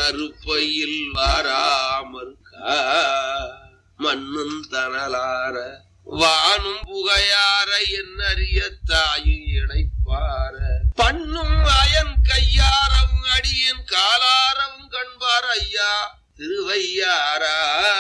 அறுப்பையில் வாராமற் மண்ணும் தனலார வானும் புகையார என்னறிய தாயும் இணைப்பார பண்ணும் அயன் கையாரவும் அடியன் காலாரவும் கண்பார் ஐயா திருவையாரா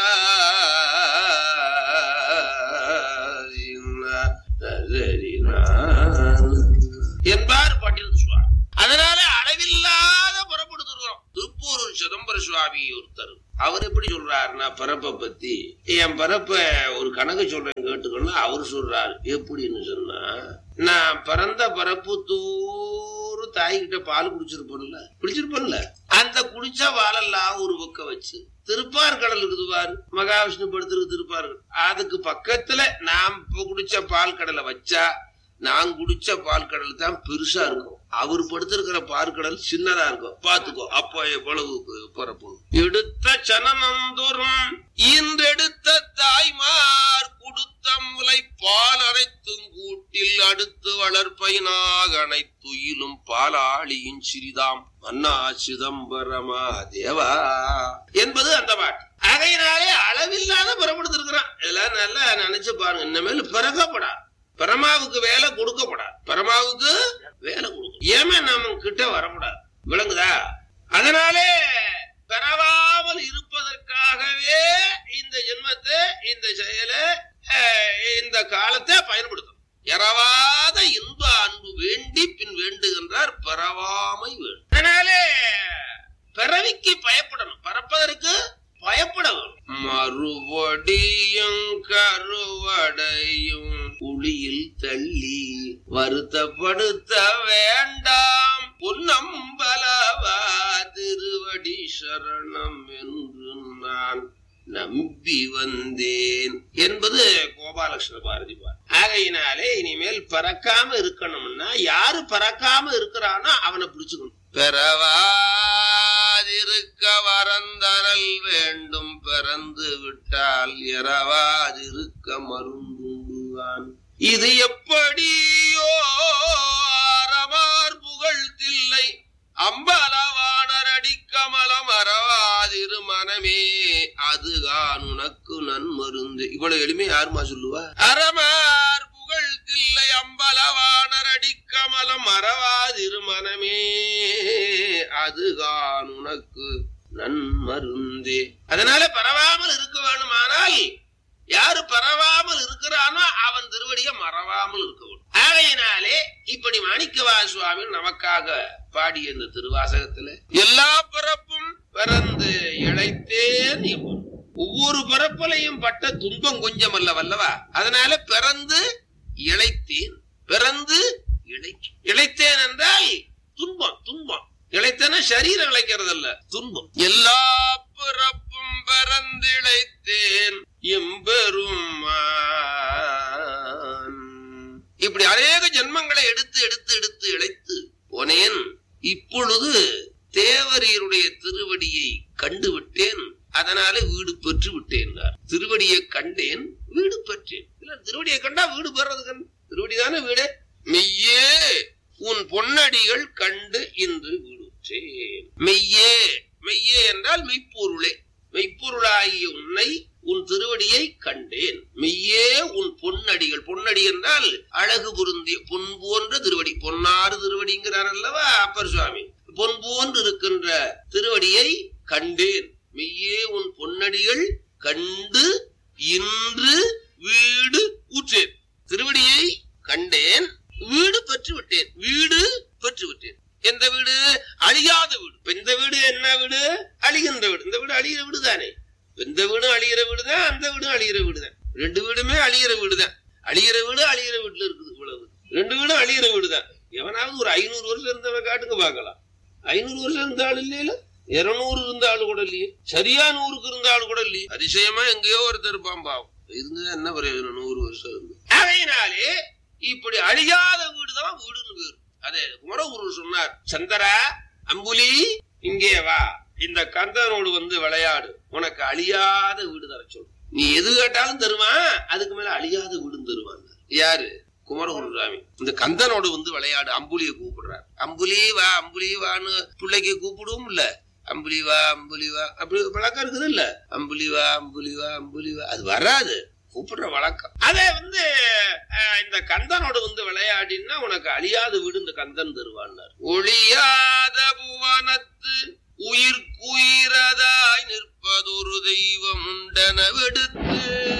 என்பார் பாட்டில் சுவாமி அதனால அளவில்லாத புறப்படுத்துகிறோம் திருப்பூர் சிதம்பர சுவாமி ஒருத்தர் அவர் எப்படி சொல்றாருன்னா பிறப்பை பத்தி என் பிறப்ப ஒரு கணக்கு சொல்றேன் கேட்டுக்கணும் அவர் சொல்றாரு எப்படின்னு சொன்னா நான் பிறந்த பிறப்பு தூரு தாய்கிட்ட பால் குடிச்சிருப்பேன்ல குடிச்சிருப்பேன்ல அந்த குடிச்ச பாலெல்லாம் ஒரு பக்கம் வச்சு திருப்பார் கடல் இருக்குது பாரு மகாவிஷ்ணு படுத்திருக்கு திருப்பார் அதுக்கு பக்கத்துல நாம் இப்ப குடிச்ச பால் கடலை வச்சா நான் குடிச்ச பால் கடல் தான் பெருசா இருக்கும் அவர் படுத்திருக்கிற பாற்கடல் சின்னதா இருக்கும் பாத்துக்கோ அப்போ எவ்வளவு பிறப்பு எடுத்த சனநந்தோறும் இன்றெடுத்த தாய்மார் கொடுத்த முலை பால் அனைத்தும் கூட்டில் அடுத்து வளர்ப்பைனாக அனைத்துயிலும் பாலாளியின் சிறிதாம் அண்ணா சிதம்பரமா தேவா என்பது அந்த பாட்டு ஆகையினாலே அளவில்லாத பிறப்படுத்திருக்கிறான் இதெல்லாம் நல்லா நினைச்சு பாருங்க இனிமேல் பிறக்கப்படா பரமாவுக்கு வேலை கொடுக்கப்படாது பரமாவுக்கு வேலை கொடுக்கும் ஏமே நம்ம கிட்ட வரக்கூடாது விளங்குதா அதனாலே பெறவாமல் இருப்பதற்காகவே இந்த ஜென்மத்தை இந்த செயலை அஹ், இந்த காலத்தை பயன்படுத்தும் எறவாத இன்ப அன்பு வேண்டி பின் வேண்டுகின்றார் பெறவாமை வேண்டும் அதனாலே பிறவிக்கு பயப்படணும் பறப்பதற்கு பயப்பட வேணும் மறுபடியும் கருவடையும் குழியில் தள்ளி வருத்தப்படுத்த வேண்டாம் பொன்னம்பலவா திருவடி சரணம் என்று நான் நம்பி வந்தேன் என்பது கோபாலகிருஷ்ண பாரதி பார் ஆகையினாலே இனிமேல் பறக்காம இருக்கணும்னா யாரு பறக்காம இருக்கிறானோ அவனை பிடிச்சுக்கணும் பெறவாதிருக்க வரந்தரல் வேண்டும் பிறந்து விட்டால் எறவாதிருக்க மருந்துண்டுவான் இது எப்படியோ அறமார் புகழ் தில்லை அம்பலவாணர் அடிக்கமலம் அறவாதிரு மனமே அதுதான் உனக்கு நன்மருந்து இவ்வளவு எளிமை யாருமா சொல்லுவா அறமார் புகழ் தில்லை அம்பலவாணர் அடிக்கமலம் அறவாதிரு மனமே அதுதான் உனக்கு நன்மருந்தே அதனால பரவாமல் இருக்க வேணுமானால் யாரு பரவாமல் இருக்கிறானோ அவன் திருவடியை மறவாமல் இருக்க வேண்டும் ஆகையினாலே இப்படி மாணிக்கவா சுவாமி நமக்காக பாடிய இந்த திருவாசகத்துல எல்லா பிறப்பும் பிறந்து இழைத்தேன் என்பது. ஒவ்வொரு பிறப்பிலையும் பட்ட துன்பம் கொஞ்சம் அல்ல வல்லவா அதனால பிறந்து இழைத்தேன் பிறந்து இழை இழைத்தேன் என்றால் துன்பம் துன்பம் இழைத்தன சரீரம் இழைக்கிறது அல்ல துன்பம் எல்லா பிறப்பும் பிறந்திழைத்தேன் எம்பெருமான் இப்படி அநேக ஜென்மங்களை எடுத்து எடுத்து எடுத்து இழைத்து போனேன் இப்பொழுது தேவரீருடைய திருவடியை கண்டு விட்டேன் அதனால வீடு பெற்று விட்டேன் திருவடியை கண்டேன் வீடு பெற்றேன் இல்ல திருவடியை கண்டா வீடு பெறது கண்டு திருவடி தானே வீடு மெய்யே உன் பொன்னடிகள் கண்டு இன்று வீடுற்றேன் மெய்யே மெய்யே என்றால் மெய்ப்பொருளே மெய்ப்பொருளாகிய உன்னை உன் திருவடியை கண்டேன் மெய்யே உன் பொன்னடிகள் பொன்னடி என்றால் அழகு பொருந்திய பொன் போன்ற திருவடி பொன்னாறு திருவடிங்கிறார் அல்லவா அப்பர் சுவாமி பொன் போன்று இருக்கின்ற திருவடியை கண்டேன் மெய்யே உன் பொன்னடிகள் கண்டு இன்று வீடு ஊற்றேன் திருவடியை கண்டேன் வீடு பெற்று விட்டேன் வீடு பெற்று விட்டேன் எந்த வீடு அழியாத வீடு இப்ப இந்த வீடு என்ன வீடு அழிகின்ற வீடு இந்த வீடு அழிகிற வீடு தானே இந்த வீடும் அழிகிற வீடு தான் அந்த வீடும் அழிகிற வீடு தான் ரெண்டு வீடுமே அழிகிற வீடு தான் அழிகிற வீடு அழிகிற வீட்டுல இருக்குது இவ்வளவு ரெண்டு வீடும் அழிகிற வீடு தான் எவனாவது ஒரு ஐநூறு வருஷம் இருந்தவன் காட்டுங்க பார்க்கலாம் ஐநூறு வருஷம் இருந்த ஆள் இல்லையில இருநூறு இருந்த ஆளு கூட இல்லையே சரியா நூறுக்கு இருந்த ஆளு கூட இல்லையே அதிசயமா எங்கேயோ ஒருத்தர் இருப்பான் பாவம் இருந்தது என்ன பிரயோஜனம் நூறு வருஷம் இருந்து அதையினாலே இப்படி அழியாத வீடுதான் வீடுன்னு பேரு அதே குமரகுரு சொன்னார் சந்திரா அம்புலி இங்கே வா இந்த கந்தனோடு வந்து விளையாடு உனக்கு அழியாத வீடு தர சொல்லு நீ எது கேட்டாலும் தருவான் அதுக்கு மேல அழியாத வீடும் தருவான் யாரு குமரகுருசாமி இந்த கந்தனோடு வந்து விளையாடு அம்புலிய கூப்பிடுறார் அம்புலி வா அம்புலி வான்னு பிள்ளைக்கு கூப்பிடுவோம் இல்ல அம்புலிவா அம்புலிவா அப்படி ஒரு வழக்கம் இருக்குது இல்ல அம்புலிவா அம்புலிவா அம்புலிவா அது வராது கூப்பிடுற வழக்கம் அதே வந்து அஹ், இந்த கந்தனோடு வந்து விளையாடினா உனக்கு அழியாத வீடு இந்த கந்தன் தருவான்னார் ஒளியாத புவனத்து உயிர்க்குயிரதாய் நிற்பதொரு தெய்வம் உண்டனவெடுத்து